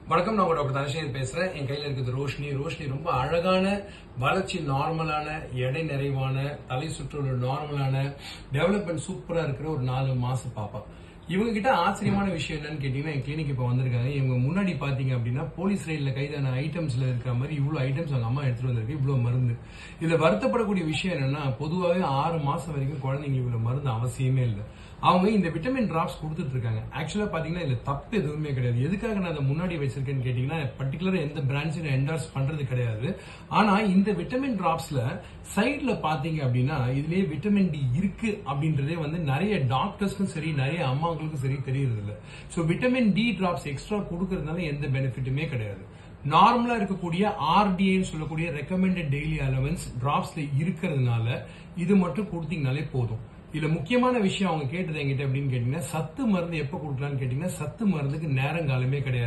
வணக்கம் நான் உங்க டாக்டர் தனசேகர் பேசுறேன் என் கையில இருக்குது ரோஷினி ரோஷினி ரொம்ப அழகான வளர்ச்சி நார்மலான எடை நிறைவான தலை சுற்றல் நார்மலான டெவலப்மெண்ட் சூப்பரா இருக்கிற ஒரு நாலு மாசம் பாப்பா இவங்க கிட்ட ஆச்சரியமான விஷயம் என்னன்னு கேட்டீங்கன்னா என் கிளினிக் இப்ப வந்திருக்காங்க இவங்க முன்னாடி பாத்தீங்க அப்படின்னா போலீஸ் ரைட்ல கைதான ஐட்டம்ஸ்ல இருக்கிற மாதிரி இவ்வளவு ஐட்டம்ஸ் அவங்க அம்மா எடுத்துட்டு வந்திருக்கு இவ்வளவு மருந்து இதுல வருத்தப்படக்கூடிய விஷயம் என்னன்னா பொதுவாகவே ஆறு மாசம் வரைக்கும் குழந்தைங்களுக்கு இவ்வளவு மருந்து அவசியமே இல்லை அவங்க இந்த விட்டமின் டிராப்ஸ் கொடுத்துட்டு இருக்காங்க ஆக்சுவலா பாத்தீங்கன்னா இதுல தப்பு எதுவுமே கிடையாது எதுக்காக நான் அதை முன்னாடி வச்சிருக்கேன்னு கேட்டீங்கன்னா பர்டிகுலர் எந்த பிராண்ட்ஸையும் என்டார்ஸ் பண்றது கிடையாது ஆனா இந்த விட்டமின் டிராப்ஸ்ல சைட்ல பாத்தீங்க அப்படின்னா இதுலயே விட்டமின் டி இருக்கு அப்படின்றதே வந்து நிறைய டாக்டர்ஸ்க்கும் சரி நிறைய அம்மாங்களுக்கும் சரி தெரியறது இல்ல so vitamin D drops extra கொடுக்கறதுனால எந்த பெனிஃபிட்டுமே கிடையாது நார்மலா இருக்கக்கூடிய ஆர்டிஏன்னு சொல்லக்கூடிய ரெக்கமெண்டட் டெய்லி அலவன்ஸ் டிராப்ஸ்ல இருக்கிறதுனால இது மட்டும் கொடுத்தீங்கனாலே போதும் இதுல முக்கியமான விஷயம் அவங்க கேட்டது என்கிட்ட அப்படின்னு கேட்டீங்கன்னா சத்து மருந்து எப்ப கொடுக்கலாம்னு கேட்டீங்கன்னா சத்து மருந்துக்கு நேரங்காலமே கிடையாது